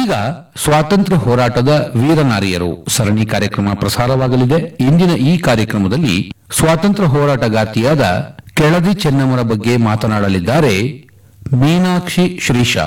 ಇದೀಗ ಸ್ವಾತಂತ್ರ್ಯ ಹೋರಾಟದ ವೀರನಾರಿಯರು ಸರಣಿ ಕಾರ್ಯಕ್ರಮ ಪ್ರಸಾರವಾಗಲಿದೆ ಇಂದಿನ ಈ ಕಾರ್ಯಕ್ರಮದಲ್ಲಿ ಸ್ವಾತಂತ್ರ್ಯ ಹೋರಾಟಗಾರ್ತಿಯಾದ ಕೆಳದಿ ಚೆನ್ನಮ್ಮರ ಬಗ್ಗೆ ಮಾತನಾಡಲಿದ್ದಾರೆ ಮೀನಾಕ್ಷಿ ಶ್ರೀಶಾ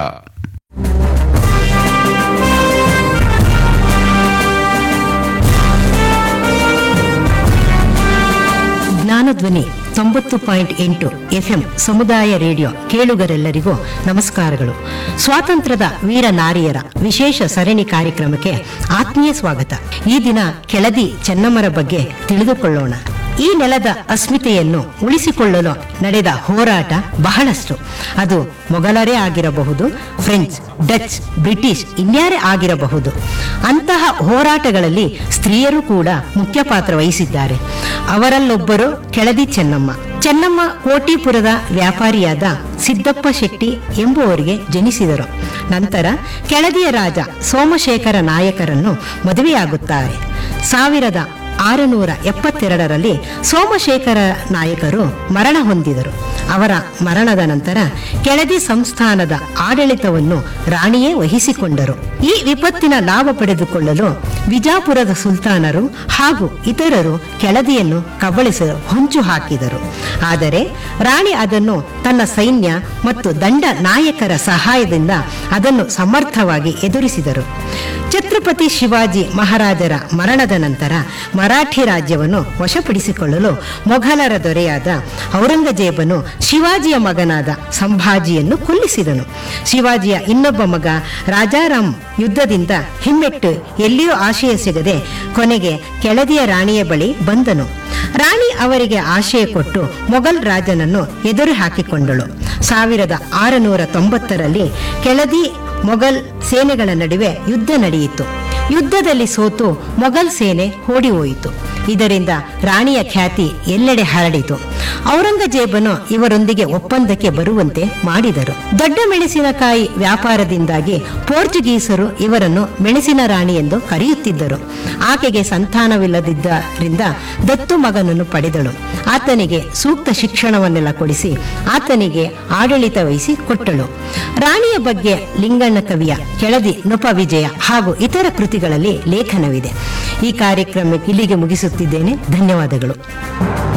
ಜ್ಞಾನಧ್ವನಿ ತೊಂಬತ್ತು ಪಾಯಿಂಟ್ ಎಂಟು ಎಫ್ಎಂ ಸಮುದಾಯ ರೇಡಿಯೋ ಕೇಳುಗರೆಲ್ಲರಿಗೂ ನಮಸ್ಕಾರಗಳು ಸ್ವಾತಂತ್ರ್ಯದ ವೀರ ನಾರಿಯರ ವಿಶೇಷ ಸರಣಿ ಕಾರ್ಯಕ್ರಮಕ್ಕೆ ಆತ್ಮೀಯ ಸ್ವಾಗತ ಈ ದಿನ ಕೆಳದಿ ಚೆನ್ನಮ್ಮರ ಬಗ್ಗೆ ತಿಳಿದುಕೊಳ್ಳೋಣ ಈ ನೆಲದ ಅಸ್ಮಿತೆಯನ್ನು ಉಳಿಸಿಕೊಳ್ಳಲು ನಡೆದ ಹೋರಾಟ ಬಹಳಷ್ಟು ಅದು ಮೊಘಲರೇ ಆಗಿರಬಹುದು ಫ್ರೆಂಚ್ ಡಚ್ ಬ್ರಿಟಿಷ್ ಇನ್ಯಾರೇ ಆಗಿರಬಹುದು ಅಂತಹ ಹೋರಾಟಗಳಲ್ಲಿ ಸ್ತ್ರೀಯರು ಕೂಡ ಮುಖ್ಯ ಪಾತ್ರ ವಹಿಸಿದ್ದಾರೆ ಅವರಲ್ಲೊಬ್ಬರು ಕೆಳದಿ ಚೆನ್ನಮ್ಮ ಚೆನ್ನಮ್ಮ ಕೋಟಿಪುರದ ವ್ಯಾಪಾರಿಯಾದ ಸಿದ್ದಪ್ಪ ಶೆಟ್ಟಿ ಎಂಬುವರಿಗೆ ಜನಿಸಿದರು ನಂತರ ಕೆಳದಿಯ ರಾಜ ಸೋಮಶೇಖರ ನಾಯಕರನ್ನು ಮದುವೆಯಾಗುತ್ತಾರೆ ಸಾವಿರದ ಆರುನೂರ ಎಪ್ಪತ್ತೆರಡರಲ್ಲಿ ಸೋಮಶೇಖರ ನಾಯಕರು ಮರಣ ಹೊಂದಿದರು ಅವರ ಮರಣದ ನಂತರ ಕೆಳದಿ ಸಂಸ್ಥಾನದ ಆಡಳಿತವನ್ನು ರಾಣಿಯೇ ವಹಿಸಿಕೊಂಡರು ಈ ವಿಪತ್ತಿನ ಲಾಭ ಪಡೆದುಕೊಳ್ಳಲು ವಿಜಾಪುರದ ಸುಲ್ತಾನರು ಹಾಗೂ ಇತರರು ಕೆಳದಿಯನ್ನು ಕಬಳಿಸಲು ಹೊಂಚು ಹಾಕಿದರು ಆದರೆ ರಾಣಿ ಅದನ್ನು ತನ್ನ ಸೈನ್ಯ ಮತ್ತು ದಂಡ ನಾಯಕರ ಸಹಾಯದಿಂದ ಅದನ್ನು ಸಮರ್ಥವಾಗಿ ಎದುರಿಸಿದರು ಛತ್ರಪತಿ ಶಿವಾಜಿ ಮಹಾರಾಜರ ಮರಣದ ನಂತರ ಮರಾಠಿ ರಾಜ್ಯವನ್ನು ವಶಪಡಿಸಿಕೊಳ್ಳಲು ಮೊಘಲರ ದೊರೆಯಾದ ಔರಂಗಜೇಬನು ಶಿವಾಜಿಯ ಮಗನಾದ ಸಂಭಾಜಿಯನ್ನು ಕೊಲ್ಲಿಸಿದನು ಶಿವಾಜಿಯ ಇನ್ನೊಬ್ಬ ಮಗ ರಾಜಾರಾಮ್ ಯುದ್ಧದಿಂದ ಹಿಮ್ಮೆಟ್ಟು ಎಲ್ಲಿಯೂ ಆಶಯ ಸಿಗದೆ ಕೊನೆಗೆ ಕೆಳದಿಯ ರಾಣಿಯ ಬಳಿ ಬಂದನು ರಾಣಿ ಅವರಿಗೆ ಆಶಯ ಕೊಟ್ಟು ಮೊಘಲ್ ರಾಜನನ್ನು ಎದುರು ಹಾಕಿಕೊಂಡಳು ಸಾವಿರದ ಆರುನೂರ ತೊಂಬತ್ತರಲ್ಲಿ ಕೆಳದಿ ಮೊಘಲ್ ಸೇನೆಗಳ ನಡುವೆ ಯುದ್ಧ ನಡೆಯಿತು ಯುದ್ಧದಲ್ಲಿ ಸೋತು ಮೊಘಲ್ ಸೇನೆ ಓಡಿ ಹೋಯಿತು ಇದರಿಂದ ರಾಣಿಯ ಖ್ಯಾತಿ ಎಲ್ಲೆಡೆ ಹರಡಿತು ಔರಂಗಜೇಬನು ಇವರೊಂದಿಗೆ ಒಪ್ಪಂದಕ್ಕೆ ಬರುವಂತೆ ಮಾಡಿದರು ದೊಡ್ಡ ಮೆಣಸಿನಕಾಯಿ ವ್ಯಾಪಾರದಿಂದಾಗಿ ಪೋರ್ಚುಗೀಸರು ಇವರನ್ನು ಮೆಣಸಿನ ರಾಣಿ ಎಂದು ಕರೆಯುತ್ತಿದ್ದರು ಆಕೆಗೆ ಸಂತಾನವಿಲ್ಲದಿದ್ದರಿಂದ ದತ್ತು ಮಗನನ್ನು ಪಡೆದಳು ಆತನಿಗೆ ಸೂಕ್ತ ಶಿಕ್ಷಣವನ್ನೆಲ್ಲ ಕೊಡಿಸಿ ಆತನಿಗೆ ಆಡಳಿತ ವಹಿಸಿ ಕೊಟ್ಟಳು ರಾಣಿಯ ಬಗ್ಗೆ ಲಿಂಗಣ್ಣ ಕವಿಯ ಕೆಳದಿ ನೃಪ ವಿಜಯ ಹಾಗೂ ಇತರ ಕೃತಿಗಳಲ್ಲಿ ಲೇಖನವಿದೆ ಈ ಕಾರ್ಯಕ್ರಮ ಇಲ್ಲಿಗೆ ಮುಗಿಸುತ್ತಿದ್ದೇನೆ ಧನ್ಯವಾದಗಳು